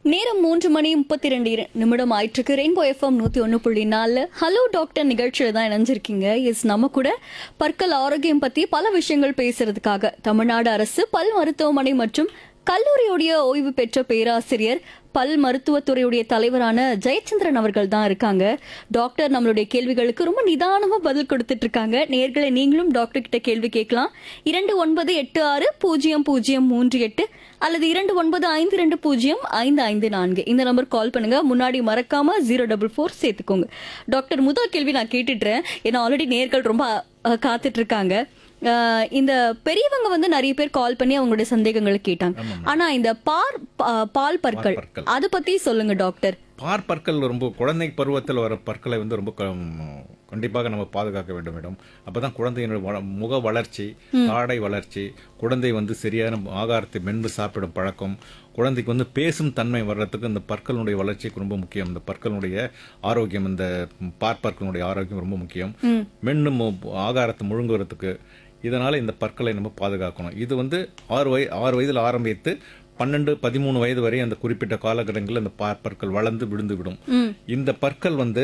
நேரம் மூன்று மணி முப்பத்தி ரெண்டு நிமிடம் ஆயிட்டிருக்கு ரெயின்போ எஃப்எம் நூத்தி ஒன்னு புள்ளி நாலு ஹலோ டாக்டர் நிகழ்ச்சியில தான் இணைஞ்சிருக்கீங்க எஸ் நம்ம கூட பற்கள் ஆரோக்கியம் பத்தி பல விஷயங்கள் பேசுறதுக்காக தமிழ்நாடு அரசு பல் மருத்துவமனை மற்றும் கல்லூரியுடைய ஓய்வு பெற்ற பேராசிரியர் பல் மருத்துவத்துறையுடைய தலைவரான ஜெயச்சந்திரன் அவர்கள் தான் இருக்காங்க டாக்டர் நம்மளுடைய கேள்விகளுக்கு ரொம்ப நிதானமா பதில் கொடுத்துட்டு இருக்காங்க நேர்களை நீங்களும் டாக்டர் கிட்ட கேள்வி கேட்கலாம் இரண்டு ஒன்பது எட்டு ஆறு பூஜ்ஜியம் பூஜ்ஜியம் மூன்று எட்டு அல்லது இரண்டு ஒன்பது ஐந்து ரெண்டு பூஜ்ஜியம் ஐந்து ஐந்து நான்கு இந்த நம்பர் கால் பண்ணுங்க முன்னாடி மறக்காம ஜீரோ டபுள் ஃபோர் சேர்த்துக்கோங்க டாக்டர் முதல் கேள்வி நான் கேட்டுட்டுறேன் ஏன்னா ஆல்ரெடி நேர்கள் ரொம்ப அஹ், காத்துட்டு இருக்காங்க அஹ், இந்த பெரியவங்க வந்து நிறைய பேர் கால் பண்ணி அவங்களுடைய சந்தேகங்களை கேட்டாங்க ஆனா இந்த பார் பா- பால் பற்கள் பற்கள். அது பத்தி சொல்லுங்க டாக்டர் பார் பற்கள் ரொம்ப குழந்தை பருவத்தில் வர பற்களை வந்து ரொம்ப க- கண்டிப்பாக நம்ம பாதுகாக்க வேண்டும் மேடம் அப்பதான் குழந்தையினுடைய வள- முக வளர்ச்சி தாடை வளர்ச்சி குழந்தை வந்து சரியான ஆகாரத்தை மென்று சாப்பிடும் பழக்கம் குழந்தைக்கு வந்து பேசும் தன்மை வர்றதுக்கு இந்த பற்களுடைய வளர்ச்சிக்கு ரொம்ப முக்கியம் இந்த பற்களுடைய ஆரோக்கியம் இந்த பார் பற்களுடைய ஆரோக்கியம் ரொம்ப முக்கியம் மென்னு மு- ஆகாரத்தை முழுங்குறதுக்கு இதனால இந்த பற்களை நம்ம பாதுகாக்கணும் இது வந்து ஆறு வய ஆறு வயதில் ஆரம்பித்து பன்னெண்டு பதிமூணு வயது வரை அந்த குறிப்பிட்ட காலகட்டங்களில் இந்த பா- பற்கள் வளர்ந்து விழுந்து விடும் இந்த பற்கள் வந்து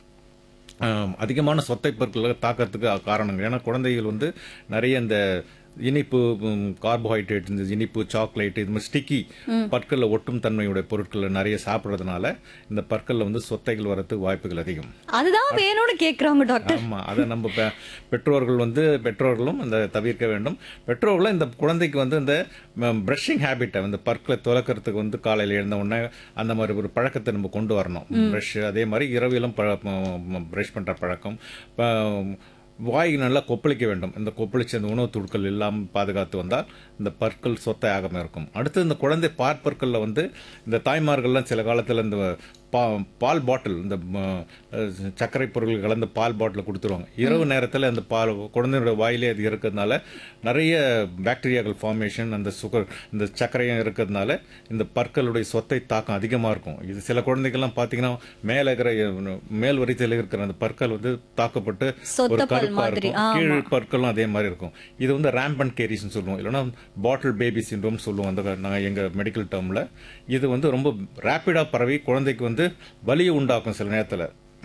ஆம், அதிகமான சொத்தை பற்களை தாக்கறதுக்கு காரணங்கள் ஏன்னா குழந்தைகள் வந்து நிறைய இந்த இனிப்பு கார்போஹைட்ரேட் இந்த இனிப்பு சாக்லேட் இது மாதிரி ஸ்டிக்கி பற்களில் ஒட்டும் தன்மையுடைய பொருட்களை நிறைய சாப்பிட்றதுனால இந்த பற்களில் வந்து சொத்தைகள் வரதுக்கு வாய்ப்புகள் அதிகம் அதுதான் வேணும்னு கேக்குறாங்க டாக்டர் ஆமா அதை நம்ம பெ- பெற்றோர்கள் வந்து பெற்றோர்களும் இந்த தவிர்க்க வேண்டும் பெற்றோர்களும் இந்த குழந்தைக்கு வந்து இந்த பிரஷிங் ஹேபிட்டை இந்த பற்களை துலக்கிறதுக்கு வந்து காலையில் எழுந்த உடனே அந்த மாதிரி ஒரு பழக்கத்தை நம்ம கொண்டு வரணும் ப்ரஷ் அதே மாதிரி இரவிலும் ப்ரஷ் பண்ற பழக்கம் ப- வாய் நல்லா கொப்பளிக்க வேண்டும் இந்த கொப்பளிச்ச அந்த உணவு துடுக்கள் இல்லாமல் பாதுகாத்து வந்தால் இந்த பற்கள் சொத்தை ஆகாம இருக்கும் அடுத்து இந்த குழந்தை பாற்பற்களில் வந்து இந்த தாய்மார்கள்லாம் சில காலத்தில் இந்த பா பால் பாட்டில் இந்த ம, அஹ், சர்க்கரை பொருட்கள் கலந்த பால் பாட்டில் கொடுத்துருவாங்க இரவு நேரத்தில் அந்த பால் குழந்தையோட வாயிலே அது இருக்கிறதுனால நிறைய பாக்டீரியாக்கள் ஃபார்மேஷன் அந்த சுகர் இந்த சர்க்கரையும் இருக்கிறதுனால இந்த பற்களுடைய சொத்தை தாக்கம் அதிகமாக இருக்கும் இது சில குழந்தைகள்லாம் பார்த்தீங்கன்னா மேலே இருக்கிற அஹ், மேல் வரிசையில் இருக்கிற அந்த பற்கள் வந்து தாக்கப்பட்டு சொத்த ஒரு பல் கருப்பா மாதிரி, இருக்கும் கீழ் பற்களும் அதே மாதிரி இருக்கும் இது வந்து ரேம்பன் கேரிஸ்னு சொல்லுவோம் இல்லைன்னா பாட்டில் பேபி சிண்ட்ரோம் சொல்லுவோம் அந்த நாங்கள் எங்கள் மெடிக்கல் டேர்மில் இது வந்து ரொம்ப ரேப்பிடாக பரவி குழந்தைக்கு வந்து வலியை உண்டாக்கும் சில நேரத்தில்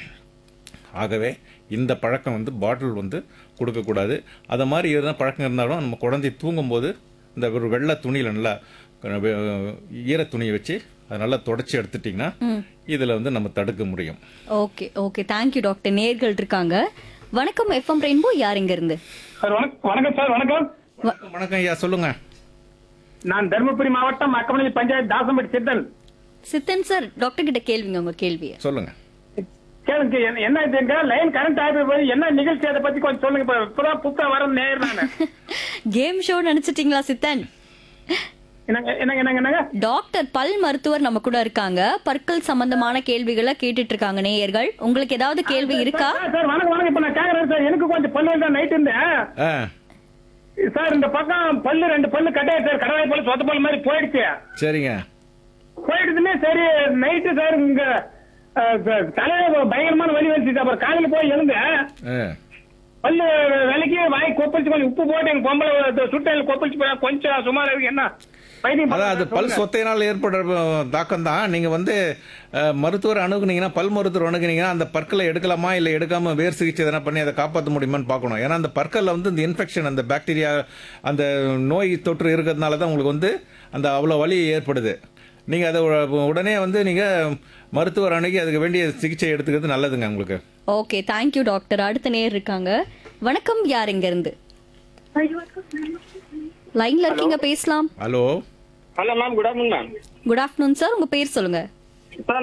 ஆகவே இந்த பழக்கம் வந்து பாட்டில் வந்து கொடுக்கக்கூடாது அதை மாதிரி எதனா பழக்கம் இருந்தாலும் நம்ம குழந்தை தூங்கும்போது இந்த ஒரு வெள்ளை துணியில் நல்லா அஹ், ஈர துணியை வச்சு அதை நல்லா தொடச்சி எடுத்துட்டிங்கன்னா இதில் வந்து நம்ம தடுக்க முடியும் ஓகே ஓகே தேங்க்யூ டாக்டர் நேர்கள் இருக்காங்க வணக்கம் எஃப்எம் ரெயின்போ யார் இங்க இருந்து சார் வணக்கம் வணக்கம் சார் வணக்கம் வணக்கம் ஐயா சொல்லுங்க நான் தருமபுரி மாவட்டம் அக்கமணி பஞ்சாயத்து தாசம்பட்டி சித்தன் சித்தன் சார் டாக்டர் கிட்ட கேள்விங்க உங்க கேள்வியை சொல்லுங்க கேளுங்க என்ன- என்ன இதுங்க லைன் கரண்ட் ஆகி போய் என்ன நிகழ்ச்சி அதை பத்தி கொஞ்சம் சொல்லுங்க இப்ப இப்பதான் புத்தா வர நேர் நானு கேம் ஷோ நினைச்சிட்டீங்களா சித்தன் என்னங்க என்னங்க என்னங்க என்னங்க டாக்டர் பல் மருத்துவர் நம்ம கூட இருக்காங்க பற்கள் சம்பந்தமான கேள்விகளை கேட்டுட்டு இருக்காங்க நேயர்கள் உங்களுக்கு ஏதாவது கேள்வி இருக்கா சார், சார் வணக்கம் வணக்கம் இப்ப நான் கேக்குறேன் சார் எனக்கு கொஞ்சம் பல்லு தான் நைட் இருந்தேன் ஆ சார் இந்த பக்கம் பல்லு ரெண்டு பல்லு கட்டாய சார் கடவாய் பல்லு சொத்த பல்லு மாதிரி போயிடுச்சு சரிங்க போயிடுச்சுமே சரி நைட்டு சார் இங்க அஹ், சார், தலையில பயங்கரமான வலி வந்துச்சு அப்புறம் காலையில போய் எழுந்தேன் ஆ பல்லு விலைக்கு வாய் கொப்பளிச்சு கொஞ்சம் உப்பு போட்டு எங்க பொம்பளை சுட்டையில கொப்பளிச்சு போய் கொஞ்சம் சுமார் இருக்கு என்ன வைத்தியம் அதான் அது பண்ணுங்க, பல் சொல்லுங்க. சொத்தையினால் ஏற்படுற தாக்கம் தான் நீங்க வந்து அஹ், மருத்துவர் அணுகுனீங்கன்னா பல் மருத்துவர் அணுகுனீங்கன்னா அந்த பற்களை எடுக்கலாமா இல்ல எடுக்காம வேர் சிகிச்சை எதனா பண்ணி அதை காப்பாற்ற முடியுமான்னு பார்க்கணும் ஏன்னா அந்த பற்கள்ல வந்து இந்த இன்ஃபெக்ஷன் அந்த பாக்டீரியா அந்த நோய் தொற்று இருக்கிறதுனால தான் உங்களுக்கு வந்து அந்த அவ்வளோ வலி ஏற்படுது நீங்க அதை உ- உடனே வந்து நீங்க மருத்துவர் அணுகி அதுக்கு வேண்டிய சிகிச்சை எடுத்துக்கிறது நல்லதுங்க உங்களுக்கு ஓகே தேங்க்யூ டாக்டர் அடுத்த நேர் இருக்காங்க வணக்கம் யார் இங்க இருந்து லைன்ல இருக்கீங்க பேசலாம் hello hello ma'am good afternoon ma'am good afternoon sir உங்க பேர் சொல்லுங்க சார்